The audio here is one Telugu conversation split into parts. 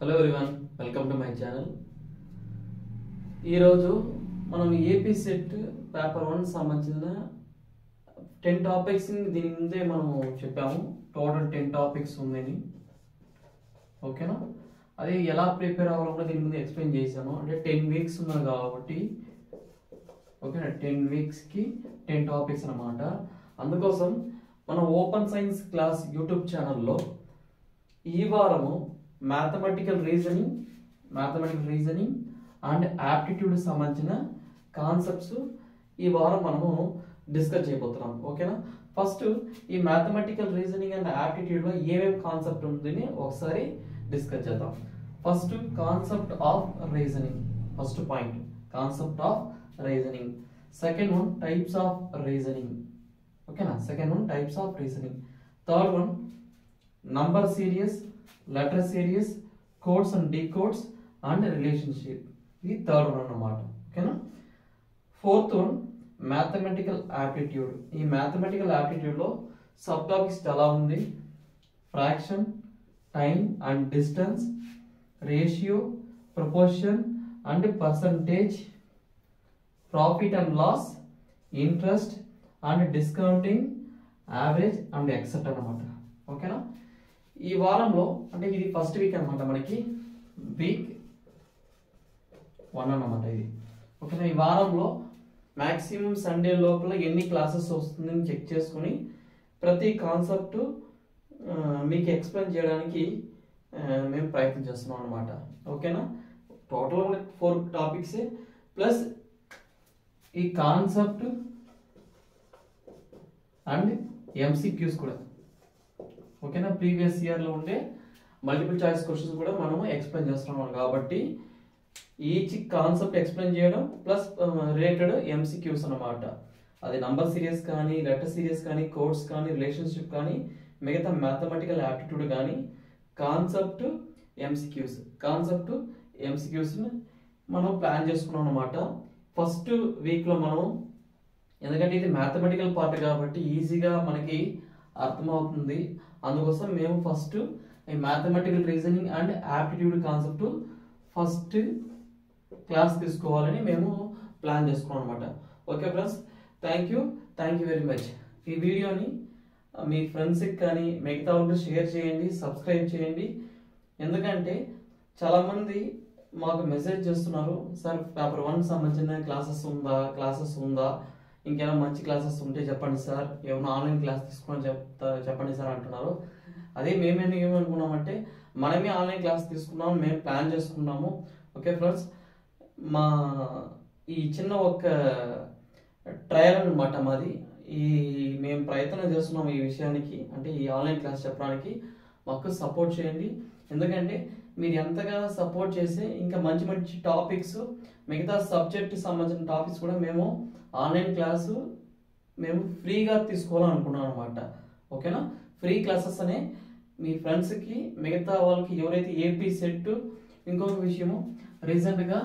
hello everyone welcome to my channel ఈరోజు మనం ఏపీ సెట్ పేపర్ వన్ సంబంధించిన టెన్ టాపిక్స్ దీని ముందే మనము చెప్పాము టోటల్ టెన్ టాపిక్స్ ఉందని ఓకేనా అది ఎలా ప్రిపేర్ అవ్వాలో కూడా దీని ముందు ఎక్స్ప్లెయిన్ చేశాను అంటే టెన్ వీక్స్ ఉన్నది కాబట్టి ఓకేనా టెన్ వీక్స్కి టెన్ టాపిక్స్ అన్నమాట అందుకోసం మన ఓపెన్ సైన్స్ క్లాస్ యూట్యూబ్ ఛానల్లో ఈ వారము mathematical reasoning mathematical reasoning and aptitude సంబంధించిన కాన్సెప్ట్స్ ఈ వారం మనము డిస్కస్ చేయబోతున్నాం ఓకేనా ఫస్ట్ ఈ మ్యాథమెటికల్ రీజనింగ్ అండ్ యాప్టిట్యూడ్లో ఏమేమి కాన్సెప్ట్ ఉందని ఒకసారి డిస్కస్ చేద్దాం first concept of reasoning first point concept of reasoning second one types of reasoning ఓకేనా second one types of reasoning third one number series letter series codes and decodes and relationship ఇది థర్డ్ వన్ అన్నమాట ఓకేనా ఫోర్త్ వన్ మ్యాథమెటికల్ యాప్టిట్యూడ్ ఈ మ్యాథమెటికల్ యాప్టిట్యూడ్లో సబ్ టాపిక్స్ చాలా ఉంది fraction time and distance ratio proportion and percentage profit and loss interest and discounting average and ఎక్సెట్ అన్నమాట ఓకేనా ఈ వారంలో అంటే ఇది ఫస్ట్ వీక్ అన్నమాట మనకి వీక్ వన్ అన్నమాట ఇది ఓకేనా ఈ వారంలో మ్యాక్సిమం సండే లోపల ఎన్ని క్లాసెస్ వస్తుందని చెక్ చేసుకుని ప్రతి కాన్సెప్ట్ మీకు ఎక్స్ప్లెయిన్ చేయడానికి ఆ, మేము ప్రయత్నం చేస్తున్నాం అనమాట ఓకేనా టోటల్ ఫోర్ టాపిక్సే ప్లస్ ఈ కాన్సెప్ట్ అండ్ ఎంసీక్యూస్ కూడా ఓకేనా ప్రీవియస్ ఇయర్లో ఉండే మల్టిపుల్ చాయిస్ క్వశ్చన్స్ కూడా మనము ఎక్స్ప్లెయిన్ చేస్తున్నాం కాబట్టి ఈచ్ కాన్సెప్ట్ ఎక్స్ప్లెయిన్ చేయడం ప్లస్ రిలేటెడ్ ఎంసీక్యూస్ అన్నమాట అది నంబర్ సిరీస్ కానీ లెటర్ సిరీస్ కానీ కోడ్స్ కానీ రిలేషన్షిప్ కానీ మిగతా మ్యాథమెటికల్ యాప్టిట్యూడ్ కానీ కాన్సెప్ట్ ఎంసీక్యూస్ కాన్సెప్ట్ ఎంసీక్యూస్ మనం ప్లాన్ చేసుకున్నాం అనమాట ఫస్ట్ వీక్లో మనం ఎందుకంటే ఇది మ్యాథమెటికల్ పార్ట్ కాబట్టి ఈజీగా మనకి అర్థమవుతుంది అందుకోసం మేము ఫస్ట్ ఈ mathematical reasoning and aptitude concept first class తీసుకోవాలని మేము ప్లాన్ చేసుకున్నాం అనమాట okay friends thank you thank you very much ఈ వీడియోని ఆ, మీ ఫ్రెండ్స్కి కానీ మిగతా వాళ్ళకి షేర్ చేయండి సబ్స్క్రైబ్ చేయండి ఎందుకంటే చాలామంది మాకు మెసేజ్ చేస్తున్నారు సార్ పేపర్ వన్ సంబంధించిన క్లాసెస్ ఉందా క్లాసెస్ ఉందా ఇంకేమైనా మంచి క్లాసెస్ ఉంటే చెప్పండి సార్ ఏమైనా ఆన్లైన్ క్లాస్ తీసుకుని చెప్తా చెప్పండి సార్ అంటున్నారు అదే మేమేమి ఏమనుకున్నామంటే మనమే ఆన్లైన్ క్లాస్ తీసుకున్నాము మేము ప్లాన్ చేసుకున్నాము ఓకే ఫ్రెండ్స్ మా ఈ చిన్న ఒక ట్రయల్ అనమాట మాది ఈ మేము ప్రయత్నం చేస్తున్నాం ఈ విషయానికి అంటే ఈ ఆన్లైన్ క్లాస్ చెప్పడానికి మాకు సపోర్ట్ చేయండి ఎందుకంటే మీరు ఎంతగా సపోర్ట్ చేస్తే ఇంకా మంచి మంచి టాపిక్స్ మిగతా సబ్జెక్ట్ సంబంధించిన టాపిక్స్ కూడా మేము ఆన్లైన్ క్లాసు మేము ఫ్రీగా తీసుకోవాలనుకున్నాం అనమాట ఓకేనా ఫ్రీ క్లాసెస్ అనే మీ ఫ్రెండ్స్కి మిగతా వాళ్ళకి ఎవరైతే ఏపీ సెట్ ఇంకొక విషయము రీసెంట్గా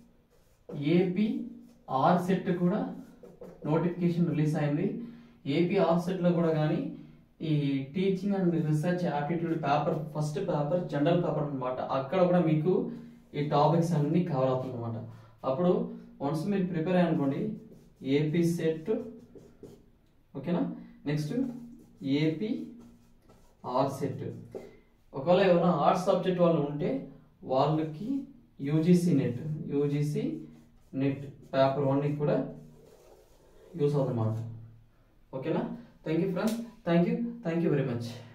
ఏపీ ఆర్ సెట్ కూడా నోటిఫికేషన్ రిలీజ్ అయింది ఏపీ ఆర్ సెట్లో కూడా కానీ ఈ teaching and research aptitude paper first paper general paper అన్నమాట అక్కడ కూడా మీకు ఈ టాపిక్స్ అన్ని కవర్ అవుతుంది అనమాట అప్పుడు వన్స్ మీరు ప్రిపేర్ అయ్యారనుకోండి ఏపీ సెట్ ఓకేనా నెక్స్ట్ ఏపీ ఆర్ సెట్ ఒకవేళ ఎవరైనా ఆర్ట్స్ సబ్జెక్ట్ వాళ్ళు ఉంటే వాళ్ళకి UGC NET UGC NET paper వన్కి కూడా యూస్ అవుతుంది అన్నమాట ఓకేనా thank you friends thank you thank you very much